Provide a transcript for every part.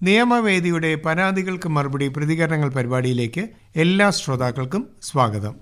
നിയമവേദിയുടെ പരാതികൾക്ക് മറുപടി പ്രതികരണങ്ങൾ പരിപാടിയിലേക്ക് എല്ലാ ശ്രോതാക്കൾക്കും സ്വാഗതം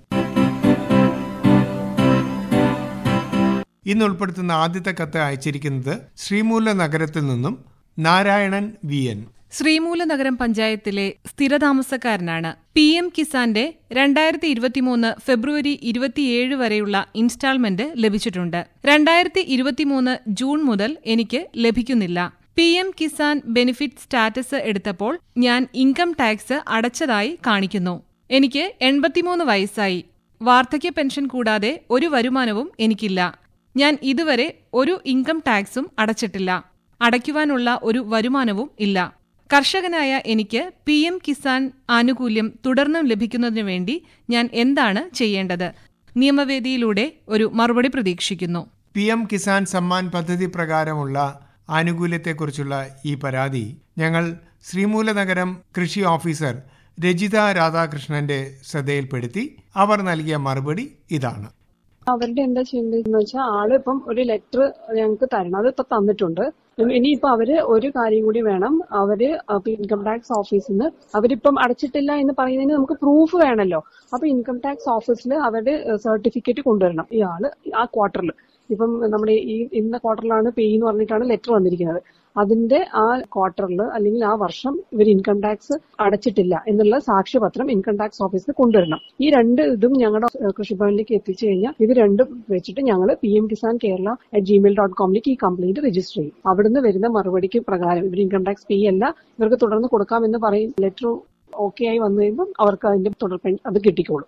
ഇന്ന് ഉൾപ്പെടുത്തുന്ന ആദ്യത്തെ കത്ത് അയച്ചിരിക്കുന്നത് ശ്രീമൂല നഗരത്തിൽ നിന്നും നാരായണൻ വി എൻ ശ്രീമൂലനഗരം പഞ്ചായത്തിലെ സ്ഥിരതാമസക്കാരനാണ് പി എം കിസാന്റെ രണ്ടായിരത്തി ഇരുപത്തിമൂന്ന് ഫെബ്രുവരി ഇരുപത്തിയേഴ് വരെയുള്ള ഇൻസ്റ്റാൾമെന്റ് ലഭിച്ചിട്ടുണ്ട് രണ്ടായിരത്തി ഇരുപത്തിമൂന്ന് ജൂൺ മുതൽ എനിക്ക് ലഭിക്കുന്നില്ല P M Kisan benefit status എടുത്തപ്പോൾ ഞാൻ ഇൻകം ടാക്സ് അടച്ചതായി കാണിക്കുന്നു എനിക്ക് എൺപത്തിമൂന്ന് വയസ്സായി വാർദ്ധക്യ പെൻഷൻ കൂടാതെ ഒരു വരുമാനവും എനിക്കില്ല ഞാൻ ഇതുവരെ ഒരു ഇൻകം ടാക്സും അടച്ചിട്ടില്ല അടയ്ക്കുവാനുള്ള ഒരു വരുമാനവും ഇല്ല കർഷകനായ എനിക്ക് പി എം കിസാൻ ആനുകൂല്യം തുടർന്നും ലഭിക്കുന്നതിനു വേണ്ടി ഞാൻ എന്താണ് ചെയ്യേണ്ടത് നിയമവേദിയിലൂടെ ഒരു മറുപടി പ്രതീക്ഷിക്കുന്നു പി എം കിസാൻ സമ്മാൻ പദ്ധതി പ്രകാരമുള്ള ആനുകൂല്യത്തെക്കുറിച്ചുള്ള ഈ പരാതി ഞങ്ങൾ ശ്രീമൂലനഗരം കൃഷി ഓഫീസർ രജിത രാധാകൃഷ്ണന്റെ ശ്രദ്ധയിൽപ്പെടുത്തി അവർ നൽകിയ മറുപടി ഇതാണ് അവരുടെ എന്താ ചെയ്യേണ്ടതെന്ന് വെച്ചാൽ ആള് ഇപ്പം ഒരു ലെറ്റർ ഞങ്ങൾക്ക് തരണം അത് ഇപ്പൊ തന്നിട്ടുണ്ട് ഇനിയിപ്പോ അവര് ഒരു കാര്യം കൂടി വേണം അവര് ഇൻകം ടാക്സ് ഓഫീസിൽ നിന്ന് അവരിപ്പം അടച്ചിട്ടില്ല എന്ന് പറയുന്നതിന് നമുക്ക് പ്രൂഫ് വേണമല്ലോ അപ്പൊ ഇൻകം ടാക്സ് ഓഫീസിൽ അവരുടെ സർട്ടിഫിക്കറ്റ് കൊണ്ടുവരണം ഇയാള് ആ ക്വാർട്ടറിൽ ഇപ്പം നമ്മുടെ ഈ ഇന്ന ക്വാർട്ടറിലാണ് പേ എന്ന് പറഞ്ഞിട്ടാണ് ലെറ്റർ വന്നിരിക്കുന്നത് അതിന്റെ ആ ക്വാർട്ടറിൽ അല്ലെങ്കിൽ ആ വർഷം ഇവർ ഇൻകം ടാക്സ് അടച്ചിട്ടില്ല എന്നുള്ള സാക്ഷ്യപത്രം ഇൻകം ടാക്സ് ഓഫീസിൽ കൊണ്ടുവരണം ഈ രണ്ട് ഇതും ഞങ്ങളുടെ കൃഷിഭവനിലേക്ക് എത്തിച്ചു കഴിഞ്ഞാൽ ഇത് രണ്ടും വെച്ചിട്ട് ഞങ്ങൾ P M Kisan Kerala at Gmail dot കോമിലേക്ക് ഈ കംപ്ലൈന്റ് രജിസ്റ്റർ ചെയ്യും അവിടുന്ന് വരുന്ന മറുപടിക്ക് പ്രകാരം ഇവർ ഇൻകം ടാക്സ് പേ അല്ല ഇവർക്ക് തുടർന്ന് കൊടുക്കാമെന്ന് പറയും ലെറ്റർ ഓക്കെ ആയി വന്നു കഴിയുമ്പോൾ അവർക്ക് അതിന്റെ തുടർ അത് കിട്ടിക്കോളും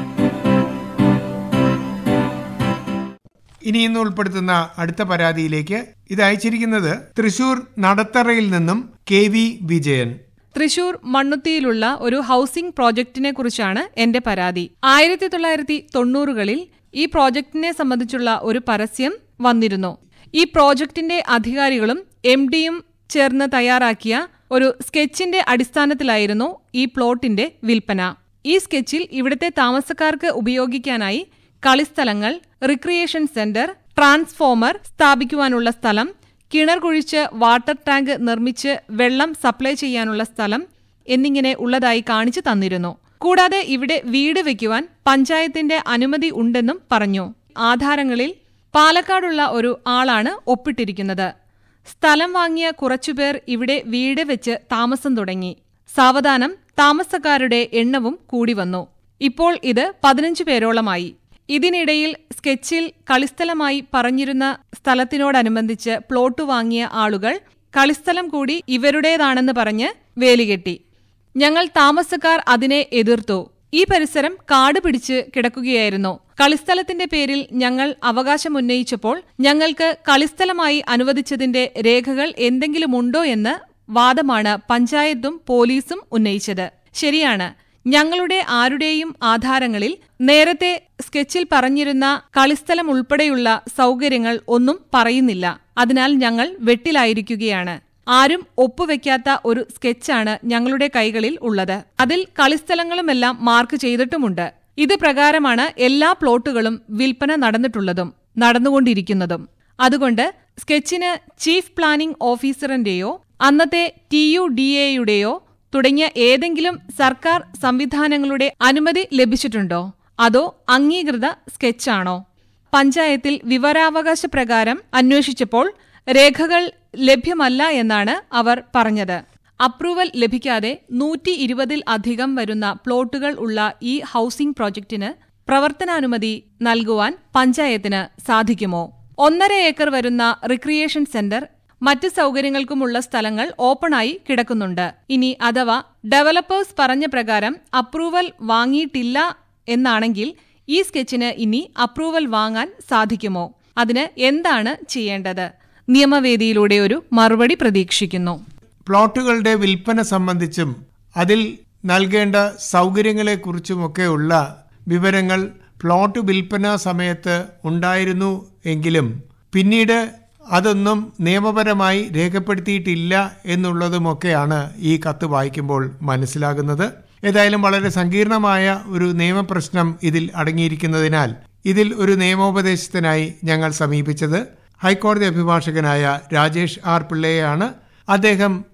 ഇനി ഇന്ന് ഉൾപ്പെടുത്തുന്ന അടുത്ത പരാതിയിലേക്ക് ഇത് അയച്ചിരിക്കുന്നത് തൃശൂർ നടത്തറയിൽ നിന്നും കെ വി വിജയൻ തൃശൂർ മണ്ണുത്തിയിലുള്ള ഒരു ഹൗസിംഗ് പ്രോജക്റ്റിനെ കുറിച്ചാണ് എന്റെ പരാതി ആയിരത്തി തൊള്ളായിരത്തി തൊണ്ണൂറുകളിൽ ഈ പ്രോജക്റ്റിനെ സംബന്ധിച്ചുള്ള ഒരു പരസ്യം വന്നിരുന്നു ഈ പ്രോജക്റ്റിന്റെ അധികാരികളും എം ഡിയും ചേർന്ന് തയ്യാറാക്കിയ ഒരു സ്കെച്ചിന്റെ അടിസ്ഥാനത്തിലായിരുന്നു ഈ പ്ലോട്ടിന്റെ വിൽപ്പന ഈ സ്കെച്ചിൽ ഇവിടുത്തെ താമസക്കാർക്ക് ഉപയോഗിക്കാനായി കളിസ്ഥലങ്ങൾ റിക്രിയേഷൻ സെന്റർ ട്രാൻസ്ഫോമർ സ്ഥാപിക്കുവാനുള്ള സ്ഥലം കിണർ കുഴിച്ച് വാട്ടർ ടാങ്ക് നിർമ്മിച്ച് വെള്ളം സപ്ലൈ ചെയ്യാനുള്ള സ്ഥലം എന്നിങ്ങനെ ഉള്ളതായി കാണിച്ചു തന്നിരുന്നു കൂടാതെ ഇവിടെ വീട് വയ്ക്കുവാൻ പഞ്ചായത്തിന്റെ അനുമതി ഉണ്ടെന്നും പറഞ്ഞു ആധാരങ്ങളിൽ പാലക്കാടുള്ള ഒരു ആളാണ് ഒപ്പിട്ടിരിക്കുന്നത് സ്ഥലം വാങ്ങിയ കുറച്ചുപേർ ഇവിടെ വീട് വെച്ച് താമസം തുടങ്ങി സാവധാനം താമസക്കാരുടെ എണ്ണവും കൂടി വന്നു ഇപ്പോൾ ഇത് പതിനഞ്ച് പേരോളമായി ഇതിനിടയിൽ സ്കെച്ചിൽ കളിസ്ഥലമായി പറഞ്ഞിരുന്ന സ്ഥലത്തിനോടനുബന്ധിച്ച് പ്ലോട്ട് വാങ്ങിയ ആളുകൾ കളിസ്ഥലം കൂടി ഇവരുടേതാണെന്ന് പറഞ്ഞ് വേലികെട്ടി ഞങ്ങൾ താമസക്കാർ അതിനെ എതിർത്തു ഈ പരിസരം കാട് പിടിച്ച് കിടക്കുകയായിരുന്നു കളിസ്ഥലത്തിന്റെ പേരിൽ ഞങ്ങൾ അവകാശമുന്നയിച്ചപ്പോൾ ഞങ്ങൾക്ക് കളിസ്ഥലമായി അനുവദിച്ചതിന്റെ രേഖകൾ എന്തെങ്കിലുമുണ്ടോ എന്ന് വാദമാണ് പഞ്ചായത്തും പോലീസും ഉന്നയിച്ചത് ശരിയാണ് ഞങ്ങളുടെ ആരുടെയും ആധാരങ്ങളിൽ നേരത്തെ സ്കെച്ചിൽ പറഞ്ഞിരുന്ന കളിസ്ഥലം ഉൾപ്പെടെയുള്ള സൗകര്യങ്ങൾ ഒന്നും പറയുന്നില്ല അതിനാൽ ഞങ്ങൾ വെട്ടിലായിരിക്കുകയാണ് ആരും ഒപ്പുവെക്കാത്ത ഒരു സ്കെച്ചാണ് ഞങ്ങളുടെ കൈകളിൽ ഉള്ളത് അതിൽ കളിസ്ഥലങ്ങളുമെല്ലാം മാർക്ക് ചെയ്തിട്ടുമുണ്ട് ഇത് പ്രകാരമാണ് എല്ലാ പ്ലോട്ടുകളും വിൽപ്പന നടന്നിട്ടുള്ളതും നടന്നുകൊണ്ടിരിക്കുന്നതും അതുകൊണ്ട് സ്കെച്ചിന് ചീഫ് പ്ലാനിംഗ് ഓഫീസറിന്റെയോ അന്നത്തെ ടി യു ഡി എയുടെയോ തുടങ്ങിയ ഏതെങ്കിലും സർക്കാർ സംവിധാനങ്ങളുടെ അനുമതി ലഭിച്ചിട്ടുണ്ടോ അതോ അംഗീകൃത സ്കെച്ചാണോ പഞ്ചായത്തിൽ വിവരാവകാശ പ്രകാരം അന്വേഷിച്ചപ്പോൾ രേഖകൾ ലഭ്യമല്ല എന്നാണ് അവർ പറഞ്ഞത് അപ്രൂവൽ ലഭിക്കാതെ നൂറ്റി ഇരുപതിൽ അധികം വരുന്ന പ്ലോട്ടുകൾ ഉള്ള ഈ ഹൌസിംഗ് പ്രോജക്റ്റിന് പ്രവർത്തനാനുമതി നൽകുവാൻ പഞ്ചായത്തിന് സാധിക്കുമോ ഒന്നര ഏക്കർ വരുന്ന റിക്രിയേഷൻ സെന്റർ മറ്റ് സൗകര്യങ്ങൾക്കുമുള്ള സ്ഥലങ്ങൾ ഓപ്പണായി കിടക്കുന്നുണ്ട് ഇനി അഥവാ ഡെവലപ്പേഴ്സ് പറഞ്ഞ പ്രകാരം അപ്രൂവൽ വാങ്ങിയിട്ടില്ല എന്നാണെങ്കിൽ ഈ സ്കെച്ചിന് ഇനി അപ്രൂവൽ വാങ്ങാൻ സാധിക്കുമോ അതിന് എന്താണ് ചെയ്യേണ്ടത് നിയമവേദിയിലൂടെ ഒരു മറുപടി പ്രതീക്ഷിക്കുന്നു പ്ലോട്ടുകളുടെ വിൽപ്പന സംബന്ധിച്ചും അതിൽ നൽകേണ്ട സൗകര്യങ്ങളെക്കുറിച്ചുമൊക്കെയുള്ള വിവരങ്ങൾ പ്ലോട്ട് വിൽപ്പന സമയത്ത് ഉണ്ടായിരുന്നു എങ്കിലും പിന്നീട് അതൊന്നും നിയമപരമായി രേഖപ്പെടുത്തിയിട്ടില്ല എന്നുള്ളതുമൊക്കെയാണ് ഈ കത്ത് വായിക്കുമ്പോൾ മനസ്സിലാകുന്നത് ഏതായാലും വളരെ സങ്കീർണമായ ഒരു നിയമപ്രശ്നം ഇതിൽ അടങ്ങിയിരിക്കുന്നതിനാൽ ഇതിൽ ഒരു നിയമോപദേശത്തിനായി ഞങ്ങൾ സമീപിച്ചത് ഹൈക്കോടതി അഭിഭാഷകനായ രാജേഷ് ആർ പിള്ളയെയാണ് അദ്ദേഹം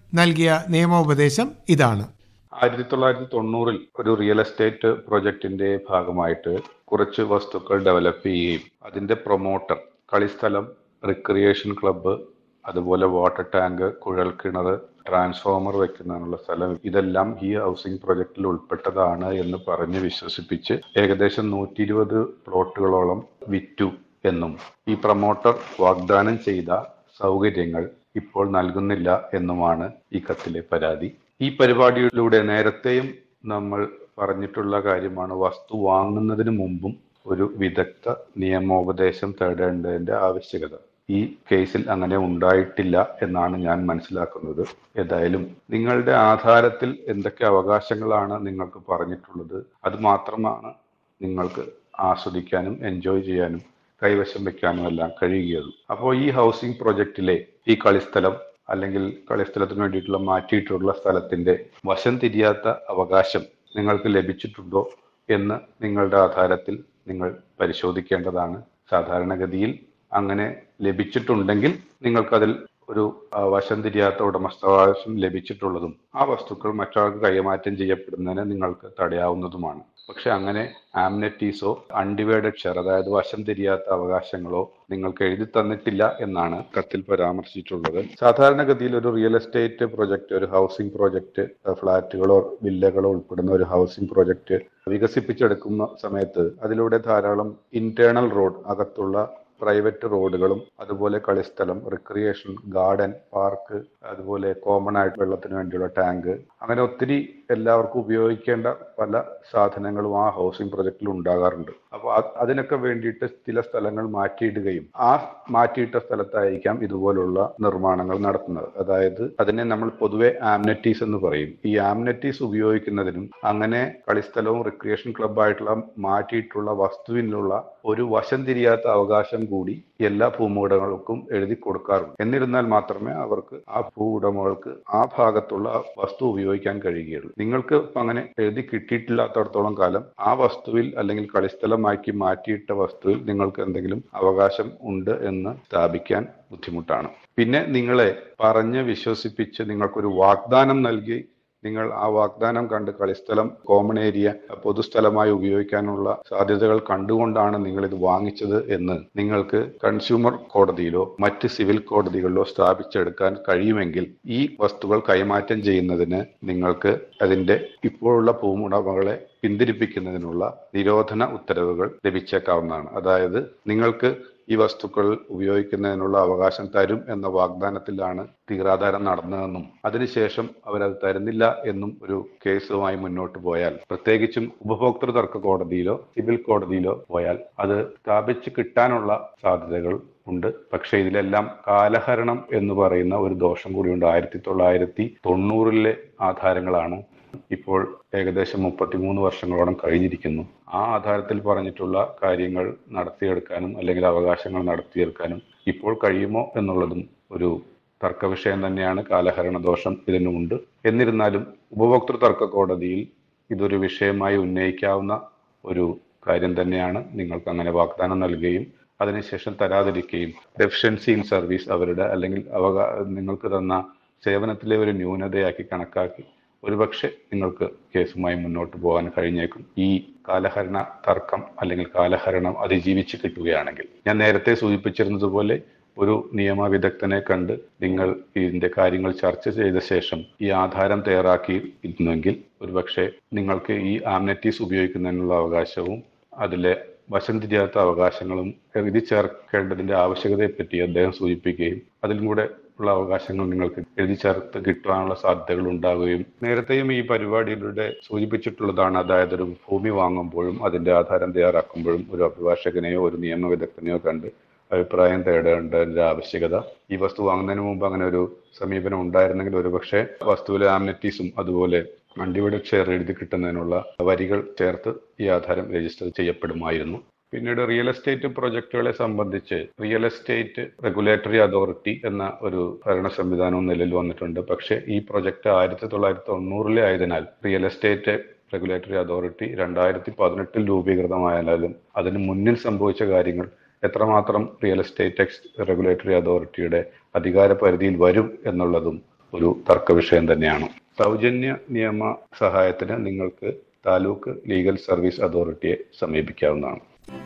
നൽകിയ നിയമോപദേശം ഇതാണ് ആയിരത്തി തൊള്ളായിരത്തി തൊണ്ണൂറിൽ ഒരു റിയൽ എസ്റ്റേറ്റ് പ്രൊജക്ടിന്റെ ഭാഗമായിട്ട് കുറച്ച് വസ്തുക്കൾ ഡെവലപ്പ് ചെയ്യുകയും അതിന്റെ പ്രൊമോട്ടർ കളിസ്ഥലം റിക്രിയേഷൻ ക്ലബ്ബ് അതുപോലെ വാട്ടർ ടാങ്ക് കുഴൽ കിണർ ട്രാൻസ്ഫോമർ വെക്കുന്നതിനുള്ള സ്ഥലം ഇതെല്ലാം ഈ ഹൗസിംഗ് പ്രൊജക്റ്റിൽ ഉൾപ്പെട്ടതാണ് എന്ന് പറഞ്ഞ് വിശ്വസിപ്പിച്ച് ഏകദേശം നൂറ്റി ഇരുപത് പ്ലോട്ടുകളോളം വിറ്റു എന്നും ഈ പ്രൊമോട്ടർ വാഗ്ദാനം ചെയ്ത സൗകര്യങ്ങൾ ഇപ്പോൾ നൽകുന്നില്ല എന്നുമാണ് ഈ കത്തിലെ പരാതി ഈ പരിപാടിയിലൂടെ നേരത്തെയും നമ്മൾ പറഞ്ഞിട്ടുള്ള കാര്യമാണ് വസ്തു വാങ്ങുന്നതിന് മുമ്പും ഒരു വിദഗ്ധ നിയമോപദേശം തേടേണ്ടതിന്റെ ആവശ്യകത ഈ കേസിൽ അങ്ങനെ ഉണ്ടായിട്ടില്ല എന്നാണ് ഞാൻ മനസ്സിലാക്കുന്നത് ഏതായാലും നിങ്ങളുടെ ആധാരത്തിൽ എന്തൊക്കെ അവകാശങ്ങളാണ് നിങ്ങൾക്ക് പറഞ്ഞിട്ടുള്ളത് അത് മാത്രമാണ് നിങ്ങൾക്ക് ആസ്വദിക്കാനും എൻജോയ് ചെയ്യാനും കൈവശം വെക്കാനും എല്ലാം കഴിയുകയുള്ളൂ അപ്പോൾ ഈ ഹൗസിംഗ് പ്രൊജക്റ്റിലെ ഈ കളിസ്ഥലം അല്ലെങ്കിൽ കളിസ്ഥലത്തിന് വേണ്ടിയിട്ടുള്ള മാറ്റിയിട്ടുള്ള സ്ഥലത്തിന്റെ വശം തിരിയാത്ത അവകാശം നിങ്ങൾക്ക് ലഭിച്ചിട്ടുണ്ടോ എന്ന് നിങ്ങളുടെ ആധാരത്തിൽ നിങ്ങൾ പരിശോധിക്കേണ്ടതാണ് സാധാരണഗതിയിൽ അങ്ങനെ ലഭിച്ചിട്ടുണ്ടെങ്കിൽ നിങ്ങൾക്കതിൽ ഒരു ആ, വശം തിരിയാത്ത ഉടമസ്ഥാവകാശം ലഭിച്ചിട്ടുള്ളതും ആ വസ്തുക്കൾ മറ്റൊരാൾക്ക് കൈമാറ്റം ചെയ്യപ്പെടുന്നതിന് നിങ്ങൾക്ക് തടയാവുന്നതുമാണ് പക്ഷെ അങ്ങനെ ആംനറ്റീസോ അൺഡിവൈഡഡ് ഷെയർ അതായത് വശം തിരിയാത്ത അവകാശങ്ങളോ നിങ്ങൾക്ക് എഴുതി തന്നിട്ടില്ല എന്നാണ് കത്തിൽ പരാമർശിച്ചിട്ടുള്ളത് സാധാരണഗതിയിൽ ഒരു റിയൽ എസ്റ്റേറ്റ് പ്രൊജക്ട് ഒരു ഹൗസിംഗ് പ്രൊജക്ട് ഫ്ളാറ്റുകളോ വില്ലകളോ ഉൾപ്പെടുന്ന ഒരു ഹൗസിംഗ് പ്രൊജക്ട് വികസിപ്പിച്ചെടുക്കുന്ന സമയത്ത് അതിലൂടെ ധാരാളം ഇന്റേണൽ റോഡ് അകത്തുള്ള പ്രൈവറ്റ് റോഡുകളും അതുപോലെ കളിസ്ഥലം റിക്രിയേഷൻ ഗാർഡൻ പാർക്ക് അതുപോലെ കോമൺ ആയിട്ട് വെള്ളത്തിന് വേണ്ടിയുള്ള ടാങ്ക് അങ്ങനെ ഒത്തിരി എല്ലാവർക്കും ഉപയോഗിക്കേണ്ട പല സാധനങ്ങളും ആ ഹൗസിംഗ് പ്രൊജക്റ്റിൽ ഉണ്ടാകാറുണ്ട് അപ്പോൾ അതിനൊക്കെ വേണ്ടിയിട്ട് ചില സ്ഥലങ്ങൾ മാറ്റിയിടുകയും ആ മാറ്റിയിട്ട സ്ഥലത്തായിരിക്കാം ഇതുപോലുള്ള നിർമ്മാണങ്ങൾ നടത്തുന്നത് അതായത് അതിനെ നമ്മൾ പൊതുവെ ആംനറ്റീസ് എന്ന് പറയും ഈ ആംനറ്റീസ് ഉപയോഗിക്കുന്നതിനും അങ്ങനെ കളിസ്ഥലവും റിക്രിയേഷൻ ക്ലബ്ബായിട്ടുള്ള മാറ്റിയിട്ടുള്ള വസ്തുവിനുള്ള ഒരു വശം തിരിയാത്ത അവകാശം കൂടി എല്ലാ ഭൂമുടമകൾക്കും എഴുതി കൊടുക്കാറുണ്ട് എന്നിരുന്നാൽ മാത്രമേ അവർക്ക് ആ ഭൂ ഉടമകൾക്ക് ആ ഭാഗത്തുള്ള വസ്തു ഉപയോഗിക്കാൻ കഴിയുകയുള്ളൂ നിങ്ങൾക്ക് അങ്ങനെ എഴുതി കിട്ടിയിട്ടില്ലാത്തടത്തോളം കാലം ആ വസ്തുവിൽ അല്ലെങ്കിൽ കളിസ്ഥലമാക്കി മാറ്റിയിട്ട വസ്തുവിൽ നിങ്ങൾക്ക് എന്തെങ്കിലും അവകാശം ഉണ്ട് എന്ന് സ്ഥാപിക്കാൻ ബുദ്ധിമുട്ടാണ് പിന്നെ നിങ്ങളെ പറഞ്ഞ് വിശ്വസിപ്പിച്ച് നിങ്ങൾക്കൊരു വാഗ്ദാനം നൽകി നിങ്ങൾ ആ വാഗ്ദാനം കണ്ട് കളിസ്ഥലം കോമൺ ഏരിയ പൊതുസ്ഥലമായി ഉപയോഗിക്കാനുള്ള സാധ്യതകൾ കണ്ടുകൊണ്ടാണ് നിങ്ങൾ ഇത് വാങ്ങിച്ചത് എന്ന് നിങ്ങൾക്ക് കൺസ്യൂമർ കോടതിയിലോ മറ്റ് സിവിൽ കോടതികളിലോ സ്ഥാപിച്ചെടുക്കാൻ കഴിയുമെങ്കിൽ ഈ വസ്തുക്കൾ കൈമാറ്റം ചെയ്യുന്നതിന് നിങ്ങൾക്ക് അതിന്റെ ഇപ്പോഴുള്ള ഭൂമുടമകളെ പിന്തിരിപ്പിക്കുന്നതിനുള്ള നിരോധന ഉത്തരവുകൾ ലഭിച്ചേക്കാവുന്നതാണ് അതായത് നിങ്ങൾക്ക് ഈ വസ്തുക്കൾ ഉപയോഗിക്കുന്നതിനുള്ള അവകാശം തരും എന്ന വാഗ്ദാനത്തിലാണ് തീരാധാരം നടന്നതെന്നും അതിനുശേഷം അവരത് തരുന്നില്ല എന്നും ഒരു കേസുമായി മുന്നോട്ട് പോയാൽ പ്രത്യേകിച്ചും ഉപഭോക്തൃ തർക്ക കോടതിയിലോ സിവിൽ കോടതിയിലോ പോയാൽ അത് സ്ഥാപിച്ച് കിട്ടാനുള്ള സാധ്യതകൾ ഉണ്ട് പക്ഷേ ഇതിലെല്ലാം കാലഹരണം എന്ന് പറയുന്ന ഒരു ദോഷം കൂടിയുണ്ട് ആയിരത്തി തൊള്ളായിരത്തി തൊണ്ണൂറിലെ ആധാരങ്ങളാണ് ഇപ്പോൾ ഏകദേശം മുപ്പത്തിമൂന്ന് വർഷങ്ങളോളം കഴിഞ്ഞിരിക്കുന്നു ആ ആധാരത്തിൽ പറഞ്ഞിട്ടുള്ള കാര്യങ്ങൾ നടത്തിയെടുക്കാനും അല്ലെങ്കിൽ അവകാശങ്ങൾ നടത്തിയെടുക്കാനും ഇപ്പോൾ കഴിയുമോ എന്നുള്ളതും ഒരു തർക്ക വിഷയം തന്നെയാണ് കാലഹരണ ദോഷം ഇതിനുമുണ്ട് എന്നിരുന്നാലും ഉപഭോക്തൃ തർക്ക കോടതിയിൽ ഇതൊരു വിഷയമായി ഉന്നയിക്കാവുന്ന ഒരു കാര്യം തന്നെയാണ് നിങ്ങൾക്ക് അങ്ങനെ വാഗ്ദാനം നൽകുകയും അതിനുശേഷം തരാതിരിക്കുകയും ഡെഫിഷ്യൻസി ഇൻ സർവീസ് അവരുടെ അല്ലെങ്കിൽ അവകാ നിങ്ങൾക്ക് തന്ന സേവനത്തിലെ ഒരു ന്യൂനതയാക്കി കണക്കാക്കി ഒരുപക്ഷെ നിങ്ങൾക്ക് കേസുമായി മുന്നോട്ട് പോകാൻ കഴിഞ്ഞേക്കും ഈ കാലഹരണ തർക്കം അല്ലെങ്കിൽ കാലഹരണം അതിജീവിച്ച് കിട്ടുകയാണെങ്കിൽ ഞാൻ നേരത്തെ സൂചിപ്പിച്ചിരുന്നതുപോലെ ഒരു നിയമ വിദഗ്ധനെ കണ്ട് നിങ്ങൾ ഇതിന്റെ കാര്യങ്ങൾ ചർച്ച ചെയ്ത ശേഷം ഈ ആധാരം തയ്യാറാക്കി ഇരുന്നെങ്കിൽ ഒരുപക്ഷെ നിങ്ങൾക്ക് ഈ ആംനറ്റീസ് ഉപയോഗിക്കുന്നതിനുള്ള അവകാശവും അതിലെ വശം തിരിയാത്ത അവകാശങ്ങളും എഴുതി ചേർക്കേണ്ടതിന്റെ ആവശ്യകതയെപ്പറ്റി അദ്ദേഹം സൂചിപ്പിക്കുകയും അതിലും കൂടെ ഉള്ള അവകാശങ്ങൾ നിങ്ങൾക്ക് എഴുതി ചേർത്ത് കിട്ടാനുള്ള സാധ്യതകൾ ഉണ്ടാവുകയും നേരത്തെയും ഈ പരിപാടിയിലൂടെ സൂചിപ്പിച്ചിട്ടുള്ളതാണ് അതായത് ഒരു ഭൂമി വാങ്ങുമ്പോഴും അതിന്റെ ആധാരം തയ്യാറാക്കുമ്പോഴും ഒരു അഭിഭാഷകനെയോ ഒരു നിയമ വിദഗ്ധനെയോ കണ്ട് അഭിപ്രായം തേടേണ്ടതിന്റെ ആവശ്യകത ഈ വസ്തു വാങ്ങുന്നതിന് മുമ്പ് അങ്ങനെ ഒരു സമീപനം ഉണ്ടായിരുന്നെങ്കിൽ ഒരുപക്ഷെ വസ്തുവിലെ ആംനറ്റീസും അതുപോലെ അൺഡിവൈഡഡ് ഷെയർ എഴുതി കിട്ടുന്നതിനുള്ള വരികൾ ചേർത്ത് ഈ ആധാരം രജിസ്റ്റർ ചെയ്യപ്പെടുമായിരുന്നു പിന്നീട് റിയൽ എസ്റ്റേറ്റ് പ്രൊജക്ടുകളെ സംബന്ധിച്ച് റിയൽ എസ്റ്റേറ്റ് റെഗുലേറ്ററി അതോറിറ്റി എന്ന ഒരു ഭരണ സംവിധാനവും നിലവിൽ വന്നിട്ടുണ്ട് പക്ഷേ ഈ പ്രൊജക്ട് ആയിരത്തി തൊള്ളായിരത്തി തൊണ്ണൂറിലെ ആയതിനാൽ റിയൽ എസ്റ്റേറ്റ് റെഗുലേറ്ററി അതോറിറ്റി രണ്ടായിരത്തി പതിനെട്ടിൽ രൂപീകൃതമായാലും അതിന് മുന്നിൽ സംഭവിച്ച കാര്യങ്ങൾ എത്രമാത്രം റിയൽ എസ്റ്റേറ്റ് എക്സ് റെഗുലേറ്ററി അതോറിറ്റിയുടെ അധികാര പരിധിയിൽ വരും എന്നുള്ളതും ഒരു തർക്ക വിഷയം തന്നെയാണ് സൗജന്യ നിയമ സഹായത്തിന് നിങ്ങൾക്ക് താലൂക്ക് ലീഗൽ സർവീസ് അതോറിറ്റിയെ സമീപിക്കാവുന്നതാണ്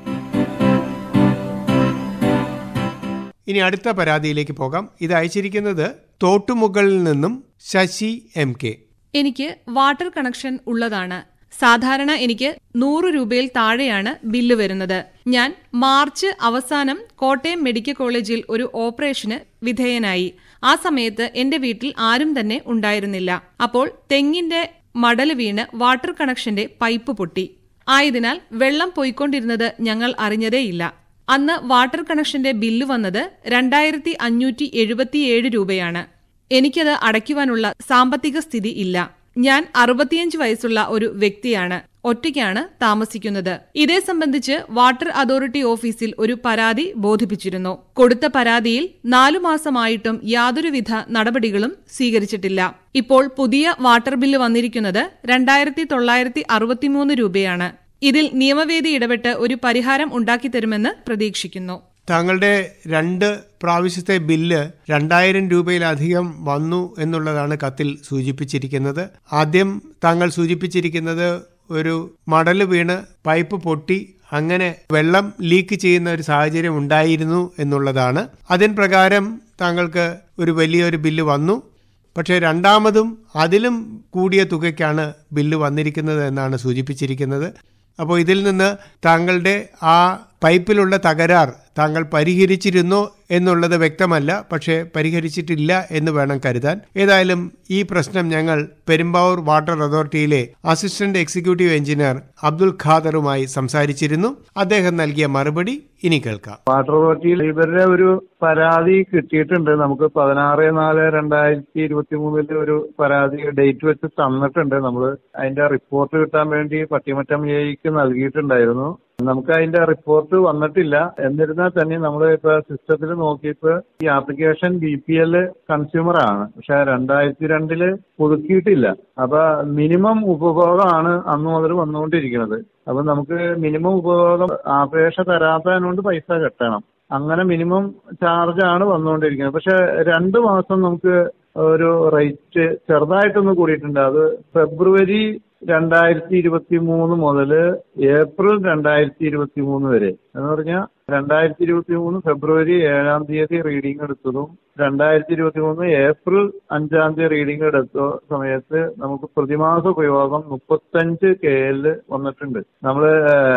ഇനി അടുത്ത പരാതിയിലേക്ക് പോകാം ഇത് അയച്ചിരിക്കുന്നത് തോട്ടുമുകളിൽ നിന്നും ശശി എം കെ എനിക്ക് വാട്ടർ കണക്ഷൻ ഉള്ളതാണ് സാധാരണ എനിക്ക് നൂറ് രൂപയിൽ താഴെയാണ് ബില്ല് വരുന്നത് ഞാൻ മാർച്ച് അവസാനം കോട്ടയം മെഡിക്കൽ കോളേജിൽ ഒരു ഓപ്പറേഷന് വിധേയനായി ആ സമയത്ത് എന്റെ വീട്ടിൽ ആരും തന്നെ ഉണ്ടായിരുന്നില്ല അപ്പോൾ തെങ്ങിന്റെ മടല് വീണ് വാട്ടർ കണക്ഷന്റെ പൈപ്പ് പൊട്ടി ആയതിനാൽ വെള്ളം പോയിക്കൊണ്ടിരുന്നത് ഞങ്ങൾ അറിഞ്ഞതേയില്ല അന്ന് വാട്ടർ കണക്ഷന്റെ ബില്ല് വന്നത് രണ്ടായിരത്തി അഞ്ഞൂറ്റി എഴുപത്തിയേഴ് രൂപയാണ് എനിക്കത് അടയ്ക്കുവാനുള്ള സാമ്പത്തിക സ്ഥിതി ഇല്ല ഞാൻ അറുപത്തിയഞ്ച് വയസ്സുള്ള ഒരു വ്യക്തിയാണ് ഒറ്റയ്ക്കാണ് താമസിക്കുന്നത് ഇതേ സംബന്ധിച്ച് വാട്ടർ അതോറിറ്റി ഓഫീസിൽ ഒരു പരാതി ബോധിപ്പിച്ചിരുന്നു കൊടുത്ത പരാതിയിൽ നാലു മാസമായിട്ടും യാതൊരുവിധ നടപടികളും സ്വീകരിച്ചിട്ടില്ല ഇപ്പോൾ പുതിയ വാട്ടർ ബില്ല് വന്നിരിക്കുന്നത് രണ്ടായിരത്തി തൊള്ളായിരത്തി അറുപത്തിമൂന്ന് രൂപയാണ് ഇതിൽ നിയമവേദി ഇടപെട്ട് ഒരു പരിഹാരം ഉണ്ടാക്കിത്തരുമെന്ന് പ്രതീക്ഷിക്കുന്നു താങ്കളുടെ രണ്ട് പ്രാവശ്യത്തെ ബില്ല് രണ്ടായിരം രൂപയിലധികം വന്നു എന്നുള്ളതാണ് കത്തിൽ സൂചിപ്പിച്ചിരിക്കുന്നത് ആദ്യം താങ്കൾ സൂചിപ്പിച്ചിരിക്കുന്നത് ഒരു മടല് വീണ് പൈപ്പ് പൊട്ടി അങ്ങനെ വെള്ളം ലീക്ക് ചെയ്യുന്ന ഒരു സാഹചര്യം ഉണ്ടായിരുന്നു എന്നുള്ളതാണ് അതിൻ പ്രകാരം താങ്കൾക്ക് ഒരു വലിയൊരു ബില്ല് വന്നു പക്ഷേ രണ്ടാമതും അതിലും കൂടിയ തുകയ്ക്കാണ് ബില്ല് വന്നിരിക്കുന്നത് എന്നാണ് സൂചിപ്പിച്ചിരിക്കുന്നത് അപ്പോൾ ഇതിൽ നിന്ന് താങ്കളുടെ ആ പൈപ്പിലുള്ള തകരാർ താങ്കൾ പരിഹരിച്ചിരുന്നോ എന്നുള്ളത് വ്യക്തമല്ല പക്ഷേ പരിഹരിച്ചിട്ടില്ല എന്ന് വേണം കരുതാൻ ഏതായാലും ഈ പ്രശ്നം ഞങ്ങൾ പെരുമ്പാവൂർ വാട്ടർ അതോറിറ്റിയിലെ അസിസ്റ്റന്റ് എക്സിക്യൂട്ടീവ് എഞ്ചിനീയർ അബ്ദുൽ ഖാദറുമായി സംസാരിച്ചിരുന്നു അദ്ദേഹം നൽകിയ മറുപടി ഇനി കേൾക്കാം വാട്ടർ അതോറിറ്റിയിൽ ഇവരുടെ ഒരു പരാതി കിട്ടിയിട്ടുണ്ട് നമുക്ക് പതിനാറ് നാല് രണ്ടായിരത്തി ഇരുപത്തി മൂന്നില് ഒരു പരാതി ഡേറ്റ് വെച്ച് തന്നിട്ടുണ്ട് നമ്മൾ അതിന്റെ റിപ്പോർട്ട് കിട്ടാൻ വേണ്ടി പട്ടിമറ്റം എക്ക് നൽകിയിട്ടുണ്ടായിരുന്നു നമുക്ക് അതിന്റെ റിപ്പോർട്ട് വന്നിട്ടില്ല എന്നിരുന്നാൽ തന്നെ നമ്മൾ ഇപ്പൊ സിസ്റ്റത്തിൽ നോക്കിയപ്പോ ഈ application B P L consumer ആണ് പക്ഷെ രണ്ടായിരത്തി രണ്ടില് പുതുക്കിയിട്ടില്ല അപ്പൊ മിനിമം ഉപഭോഗമാണ് അന്ന് മുതൽ വന്നുകൊണ്ടിരിക്കുന്നത് അപ്പൊ നമുക്ക് മിനിമം ഉപഭോഗം അപേക്ഷ തരാത്തതിനോണ്ട് പൈസ കെട്ടണം അങ്ങനെ മിനിമം ചാർജ് ആണ് വന്നുകൊണ്ടിരിക്കുന്നത് പക്ഷെ രണ്ട് മാസം നമുക്ക് ഒരു റേറ്റ് ചെറുതായിട്ടൊന്ന് കൂടിയിട്ടുണ്ട് അത് ഫെബ്രുവരി രണ്ടായിരത്തി ഇരുപത്തി മൂന്ന് മുതൽ ഏപ്രിൽ രണ്ടായിരത്തി ഇരുപത്തി മൂന്ന് വരെ എന്ന് പറഞ്ഞാൽ രണ്ടായിരത്തി ഇരുപത്തി മൂന്ന് ഫെബ്രുവരി ഏഴാം തീയതി റീഡിംഗ് എടുത്തതും രണ്ടായിരത്തി ഇരുപത്തി മൂന്ന് ഏപ്രിൽ അഞ്ചാം തീയതി റീഡിംഗ് എടുത്ത സമയത്ത് നമുക്ക് പ്രതിമാസ ഉപയോഗം മുപ്പത്തഞ്ച് കെ എൽ വന്നിട്ടുണ്ട് നമ്മള്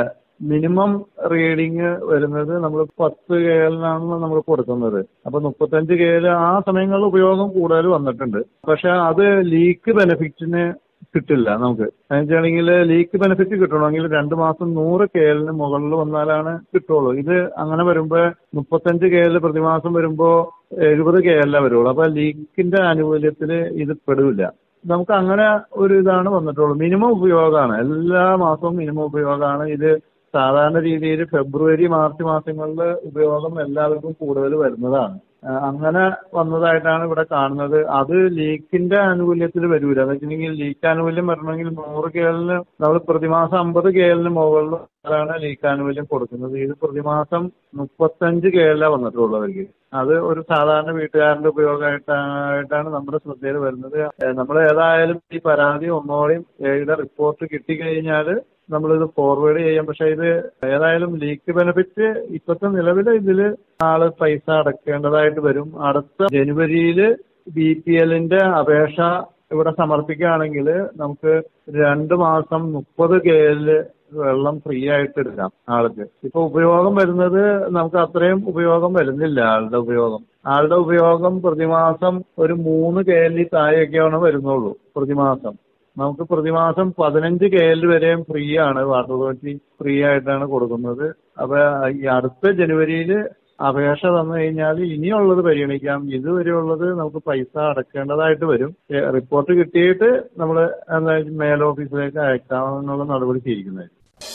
മിനിമം റീഡിങ് വരുന്നത് നമ്മൾ പത്ത് കെ എല്ലിനാണ് നമ്മൾ കൊടുക്കുന്നത് അപ്പൊ മുപ്പത്തഞ്ച് കെ എൽ ആ സമയങ്ങളിൽ ഉപയോഗം കൂടുതൽ വന്നിട്ടുണ്ട് പക്ഷെ അത് ലീക്ക് ബെനിഫിറ്റിന് കിട്ടില്ല നമുക്ക് എന്നുവെച്ചാണെങ്കിൽ ലീക്ക് ബെനിഫിറ്റ് കിട്ടണമെങ്കിൽ രണ്ട് മാസം നൂറ് കെ എല്ലിന് മുകളിൽ വന്നാലാണ് കിട്ടുള്ളൂ ഇത് അങ്ങനെ വരുമ്പോ മുപ്പത്തഞ്ച് കെ എൽ പ്രതിമാസം വരുമ്പോ എഴുപത് കെ എല്ല വരുള്ളൂ അപ്പൊ ലീക്കിന്റെ ആനുകൂല്യത്തിൽ ഇത് പെടില്ല നമുക്ക് അങ്ങനെ ഒരു ഇതാണ് വന്നിട്ടുള്ളൂ മിനിമം ഉപയോഗമാണ് എല്ലാ മാസവും മിനിമം ഉപയോഗമാണ് ഇത് സാധാരണ രീതിയിൽ ഫെബ്രുവരി മാർച്ച് മാസങ്ങളിൽ ഉപയോഗം എല്ലാവർക്കും കൂടുതൽ വരുന്നതാണ് അങ്ങനെ വന്നതായിട്ടാണ് ഇവിടെ കാണുന്നത് അത് ലീക്കിന്റെ ആനുകൂല്യത്തിൽ വരൂല എന്ന് വെച്ചിട്ടുണ്ടെങ്കിൽ ലീക്ക് ആനുകൂല്യം വരണമെങ്കിൽ നൂറ് കേലിന് നമ്മൾ പ്രതിമാസം അമ്പത് കേലിന് മുകളിലാണ് ലീക്ക് ആനുകൂല്യം കൊടുക്കുന്നത് ഇത് പ്രതിമാസം മുപ്പത്തഞ്ച് കേലിലാണ് വന്നിട്ടുള്ളൂ അവർക്ക് അത് ഒരു സാധാരണ വീട്ടുകാരന്റെ ഉപയോഗമായിട്ടാണ് നമ്മുടെ ശ്രദ്ധയിൽ വരുന്നത് നമ്മൾ ഏതായാലും ഈ പരാതി ഒന്നോടെയും ഏയുടെ റിപ്പോർട്ട് കിട്ടിക്കഴിഞ്ഞാൽ നമ്മളിത് ഫോർവേഡ് ചെയ്യാം പക്ഷെ ഇത് ഏതായാലും ലീക്ക് ബെനിഫിറ്റ് ഇപ്പോഴത്തെ നിലവിൽ ഇതിൽ ആള് പൈസ അടക്കേണ്ടതായിട്ട് വരും അടുത്ത ജനുവരിയിൽ ബി പി എല്ലിന്റെ അപേക്ഷ ഇവിടെ സമർപ്പിക്കുകയാണെങ്കിൽ നമുക്ക് രണ്ട് മാസം മുപ്പത് കെ എല്ല് വെള്ളം ഫ്രീ ആയിട്ട് എടുക്കാം ആൾക്ക് ഇപ്പൊ ഉപയോഗം വരുന്നത് നമുക്ക് അത്രയും ഉപയോഗം വരുന്നില്ല ആളുടെ ഉപയോഗം ആളുടെ ഉപയോഗം പ്രതിമാസം ഒരു മൂന്ന് കെ എല്ലി താഴെയൊക്കെയാണ് വരുന്നുള്ളൂ പ്രതിമാസം നമുക്ക് പ്രതിമാസം പതിനഞ്ച് കെ എൽ വരെയും ഫ്രീ ആണ് വാട്ടർ അതോറിറ്റി ഫ്രീ ആയിട്ടാണ് കൊടുക്കുന്നത് അപ്പൊ ഈ അടുത്ത ജനുവരിയിൽ അപേക്ഷ തന്നു കഴിഞ്ഞാൽ ഇനിയുള്ളത് പരിഗണിക്കാം ഇതുവരെയുള്ളത് നമുക്ക് പൈസ അടക്കേണ്ടതായിട്ട് വരും റിപ്പോർട്ട് കിട്ടിയിട്ട് നമ്മൾ എന്താ മേൽ ഓഫീസിലേക്ക് അയക്കാമെന്നുള്ള നടപടി സ്വീകരിക്കുന്നത്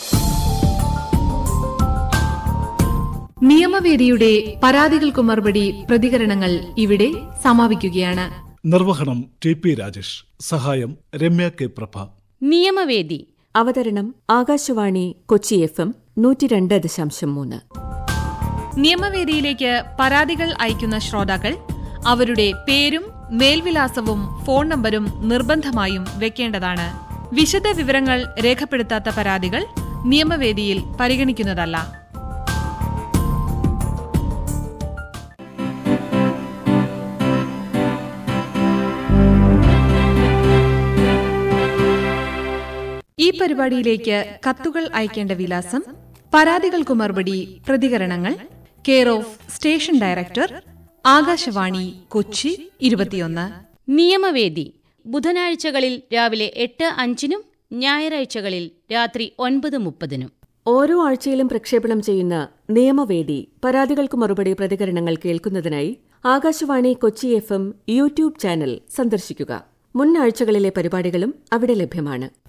നിയമവേദിയുടെ പരാതികൾക്കു മറുപടി പ്രതികരണങ്ങൾ ഇവിടെ സമാപിക്കുകയാണ് നിർവഹണം ടി പി രാജേഷ് സഹായം രമ്യ കെ പ്രഭ നിയമവേദി അവതരണം ആകാശവാണി കൊച്ചി എഫ് എം നൂറ്റി രണ്ട് ദശാംശം മൂന്ന് നിയമവേദിയിലേക്ക് പരാതികൾ അയക്കുന്ന ശ്രോതാക്കൾ അവരുടെ പേരും മേൽവിലാസവും ഫോൺ നമ്പരും നിർബന്ധമായും വെക്കേണ്ടതാണ് വിശദ വിവരങ്ങൾ രേഖപ്പെടുത്താത്ത പരാതികൾ നിയമവേദിയിൽ പരിഗണിക്കുന്നതല്ല ഈ പരിപാടിയിലേക്ക് കത്തുകൾ അയക്കേണ്ട വിലാസം പരാതികൾക്കു മറുപടി പ്രതികരണങ്ങൾ care of station director Akashvani Kochi ഇരുപത്തിയൊന്ന് നിയമവേദി ബുധനാഴ്ചകളിൽ രാവിലെ എട്ട് അഞ്ചിനും ഞായറാഴ്ചകളിൽ രാത്രി ഒൻപത് മുപ്പതിനും ഓരോ ആഴ്ചയിലും പ്രക്ഷേപണം ചെയ്യുന്ന നിയമവേദി പരാതികൾക്ക് മറുപടി പ്രതികരണങ്ങൾ കേൾക്കുന്നതിനായി Akashvani Kochi F M YouTube channel സന്ദർശിക്കുക മുൻ ആഴ്ചകളിലെ പരിപാടികളും അവിടെ ലഭ്യമാണ്